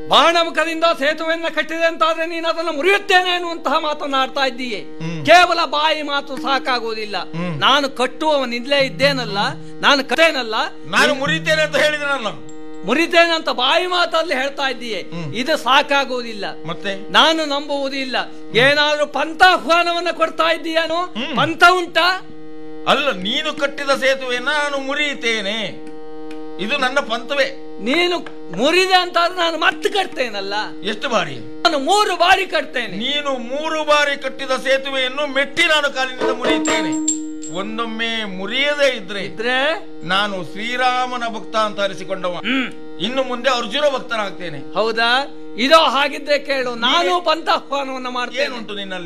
ಬಾಣಮುಖದಿಂದ ಸೇತುವೆಯನ್ನ ಕಟ್ಟಿದೆ ಅಂತಾದ್ರೆ ನೀನು ಅದನ್ನು ಮುರಿಯುತ್ತೇನೆ ಅನ್ನುವಂತಹ ಮಾತನ್ನಾಡ್ತಾ ಇದ್ದೀಯೆ ಹ್ಮ್. ಕೇವಲ ಬಾಯಿ ಮಾತು ಸಾಕಾಗುವುದಿಲ್ಲ ಹ್ಮ್. ನಾನು ಕಟ್ಟುವವನಿಲ್ಲೇ ಇದ್ದೇನಲ್ಲ ನಾನು ಕಟ್ಟೇನಲ್ಲ ನಾನು ಮುರಿತೇನೆ ಅಂತ ಹೇಳಿದನಲ್ಲ ಮುರಿತೇನೆ ಅಂತ ಬಾಯಿ ಮಾತಲ್ಲಿ ಹೇಳ್ತಾ ಇದ್ದೀಯೆ ಹ್ಮ್. ಇದು ಸಾಕಾಗುವುದಿಲ್ಲ ಮತ್ತೆ ನಾನು ನಂಬುವುದಿಲ್ಲ ಏನಾದ್ರೂ ಪಂಥಾಹ್ವಾನವನ್ನ ಕೊಡ್ತಾ ಇದ್ದೀಯಾನು ಹ್ಮ್. ಪಂಥ ಉಂಟಾ ಅಲ್ಲ ನೀನು ಕಟ್ಟಿದ ಸೇತುವೆಯನ್ನ ನಾನು ಮುರಿಯುತ್ತೇನೆ ಇದು ನನ್ನ ಪಂಥವೇ ನೀನು ಮುರಿದೆ ಅಂತಾದ್ರೆ ನಾನು ಮತ್ತೆ ಕಟ್ತೇನಲ್ಲ ಎಷ್ಟು ಬಾರಿ ನಾನು ಮೂರು ಬಾರಿ ಕಟ್ತೇನೆ ನೀನು ಮೂರು ಬಾರಿ ಕಟ್ಟಿದ ಸೇತುವೆಯನ್ನು ಮೆಟ್ಟಿ ನಾನು ಕಾಲಿನಿಂದ ಮುರಿಯುತ್ತೇನೆ ಒಂದೊಮ್ಮೆ ಮುರಿಯದೇ ಇದ್ರೆ ಇದ್ರೆ ನಾನು ಶ್ರೀರಾಮನ ಭಕ್ತ ಅಂತ ಅರಿಸಿಕೊಂಡವ ಹ್ಮ್ ಇನ್ನು ಮುಂದೆ ಅರ್ಜುನ ಭಕ್ತನಾಗ್ತೇನೆ ಹೌದಾ ಇದೋ ಹಾಗಿದ್ರೆ ಕೇಳು ನಾನು ಪಂಥಾಹ್ವಾನವನ್ನ ಮಾಡ್ತೇನೆ ಏನುಂಟು ನಿನ್ನಲ್ಲಿ